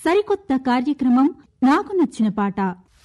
సరికొత్త కార్యక్రమం నాకు నచ్చిన పాట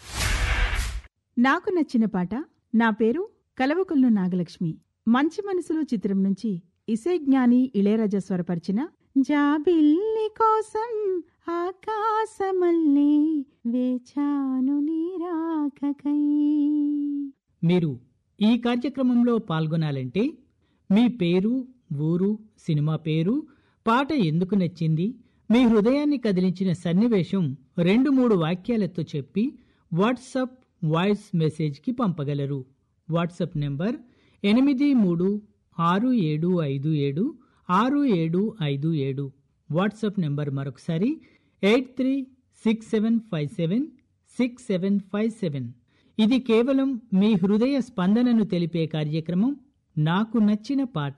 నాకు నచ్చిన పాట నా పేరు కలవకొల్లు నాగలక్ష్మి మంచి మనసులు చిత్రం నుంచి ఇసే జ్ఞాని ఇళయరాజా స్వరపరిచిన జాబిల్లి కోసం ఆకాశమల్లే వేచాను నీరాకకై మీరు ఈ కార్యక్రమంలో పాల్గొనాలంటే మీ పేరు ఊరు సినిమా పేరు పాట ఎందుకు నచ్చింది మీ హృదయాన్ని కదిలించిన సన్నివేశం రెండు మూడు వాక్యాలతో చెప్పి వాట్సప్ వాయిస్ మెసేజ్కి పంపగలరు వాట్సప్ నెంబర్ ఎనిమిది మూడు ఆరు ఏడు ఐదు ఏడు ఆరు ఏడు ఐదు ఏడు వాట్సాప్ నెంబర్ మరొకసారి eight three six seven five seven six seven five seven ఇది కేవలం మీ హృదయ స్పందనను తెలిపే కార్యక్రమం నాకు నచ్చిన పాట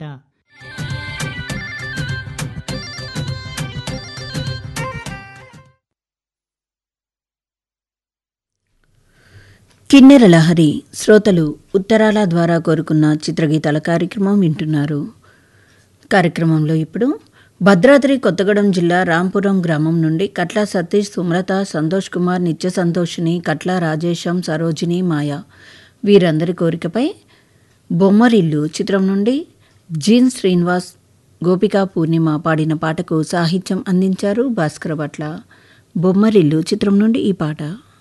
కిన్నెర లహరి శ్రోతలు ఉత్తరాల ద్వారా కోరుకున్న చిత్రగీతాల కార్యక్రమం వింటున్నారు కార్యక్రమంలో ఇప్పుడు భద్రాద్రి కొత్తగూడెం జిల్లా రాంపురం గ్రామం నుండి కట్ల సతీష్ సుమలత సంతోష్ కుమార్ నిత్య సంతోషిని కట్ల రాజేశం సరోజిని మాయ వీరందరి కోరికపై బొమ్మరిల్లు చిత్రం నుండి జీన్ శ్రీనివాస్ గోపికా పూర్ణిమ పాడిన పాటకు సాహిత్యం అందించారు భాస్కర భట్ల బొమ్మరిల్లు చిత్రం నుండి ఈ పాట